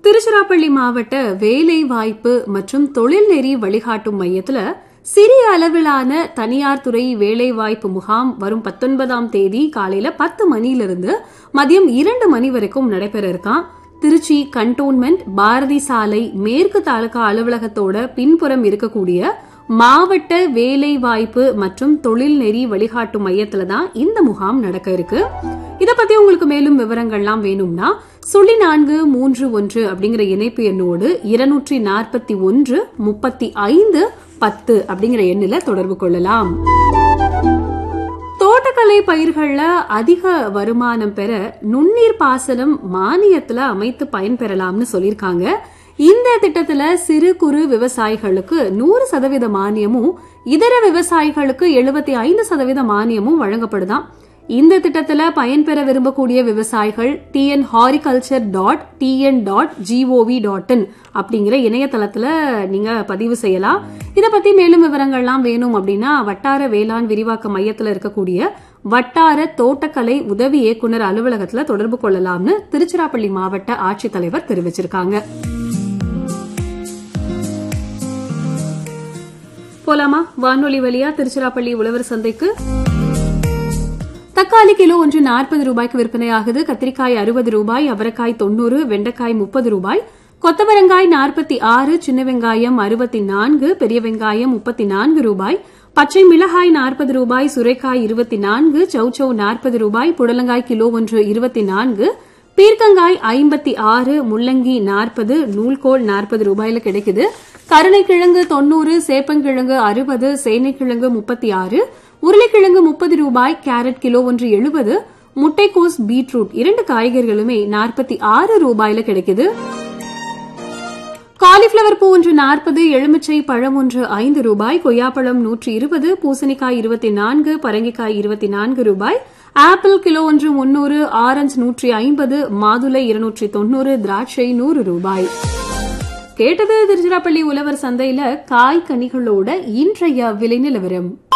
திருச்சிராப்பள்ளி மாவட்ட வேலை வாய்ப்பு மற்றும் தொழில்நெறி வழிகாட்டும் மையத்துல சிறிய அளவிலான தனியார் துறை வேலைவாய்ப்பு முகாம் வரும் பத்தொன்பதாம் தேதி காலையில பத்து மணியிலிருந்து மதியம் இரண்டு மணி வரைக்கும் நடைபெற இருக்கான் திருச்சி கண்டோன்மெண்ட் பாரதி சாலை மேற்கு தாலுகா அலுவலகத்தோட பின்புறம் இருக்கக்கூடிய மாவட்ட வேலை வாய்ப்பு மற்றும் தொழில்நெறி வழிகாட்டு மையத்துல தான் இந்த முகாம் நடக்க இருக்கு இத பத்தி உங்களுக்கு மேலும் விவரங்கள்லாம் வேணும்னா சுழி நான்கு மூன்று ஒன்று அப்படிங்கிற இணைப்பு எண்ணோடு இருநூற்றி நாற்பத்தி ஒன்று முப்பத்தி ஐந்து பத்து அப்படிங்கிற எண்ணில தொடர்பு கொள்ளலாம் தோட்டக்கலை பயிர்கள்ல அதிக வருமானம் பெற நுண்ணீர் பாசனம் மானியத்துல அமைத்து பயன்பெறலாம்னு சொல்லியிருக்காங்க இந்த திட்டத்துல சிறு குறு விவசாயிகளுக்கு நூறு சதவீத மானியமும் இதர விவசாயிகளுக்கு எழுபத்தி ஐந்து சதவீத மானியமும் வழங்கப்படுதாம் இந்த திட்டத்துல பயன்பெற விரும்பக்கூடிய விவசாயிகள் TN horticulture dot TN dot G O V dot in அப்படிங்கிற இணையதளத்துல நீங்க பதிவு செய்யலாம் இத பத்தி மேலும் விவரங்கள்லாம் வேணும் அப்படின்னா வட்டார வேளாண் விரிவாக்க மையத்துல இருக்கக்கூடிய வட்டார தோட்டக்கலை உதவி இயக்குனர் அலுவலகத்துல தொடர்பு கொள்ளலாம்னு திருச்சிராப்பள்ளி மாவட்ட ஆட்சித்தலைவர் தெரிவிச்சிருக்காங்க போலாமா வானொலி வழியா திருச்சிராப்பள்ளி உழவர் சந்தைக்கு தக்காளி கிலோ ஒன்று நாற்பது ரூபாய்க்கு விற்பனையாகுது கத்திரிக்காய் அறுபது ரூபாய் அவரைக்காய் தொண்ணூறு வெண்டைக்காய் முப்பது ரூபாய் கொத்தவரங்காய் நாற்பத்தி ஆறு சின்ன வெங்காயம் அறுபத்தி நான்கு பெரிய வெங்காயம் முப்பத்தி நான்கு ரூபாய் பச்சை மிளகாய் நாற்பது ரூபாய் சுரைக்காய் இருபத்தி நான்கு சௌச்சௌ நாற்பது ரூபாய் புடலங்காய் கிலோ ஒன்று இருபத்தி நான்கு பீர்க்கங்காய் ஐம்பத்தி ஆறு முள்ளங்கி நாற்பது நூல்கோல் நாற்பது ரூபாயில கிடைக்குது கருணைக்கிழங்கு தொண்ணூறு சேப்பங்கிழங்கு அறுபது சேனைக்கிழங்கு முப்பத்தி ஆறு உருளைக்கிழங்கு முப்பது ரூபாய் கேரட் கிலோ ஒன்று எழுபது முட்டைக்கோஸ் பீட்ரூட் இரண்டு காய்கறிகளுமே நாற்பத்தி ஆறு ரூபாயில கிடைக்குது காலிஃபிளவர் பூ ஒன்று நாற்பது எலுமிச்சை பழம் ஒன்று ஐந்து ரூபாய் கொய்யாப்பழம் நூற்றி இருபது பூசணிக்காய் இருபத்தி நான்கு பரங்கிக்காய் இருபத்தி நான்கு ரூபாய் ஆப்பிள் கிலோ ஒன்று முன்னூறு ஆரஞ்சு நூற்றி ஐம்பது மாதுளை இருநூற்றி தொண்ணூறு திராட்சை நூறு ரூபாய் கேட்டது திருச்சிராப்பள்ளி உழவர் சந்தையில காய் கனிகளோட இன்றைய விலை நிலவரம்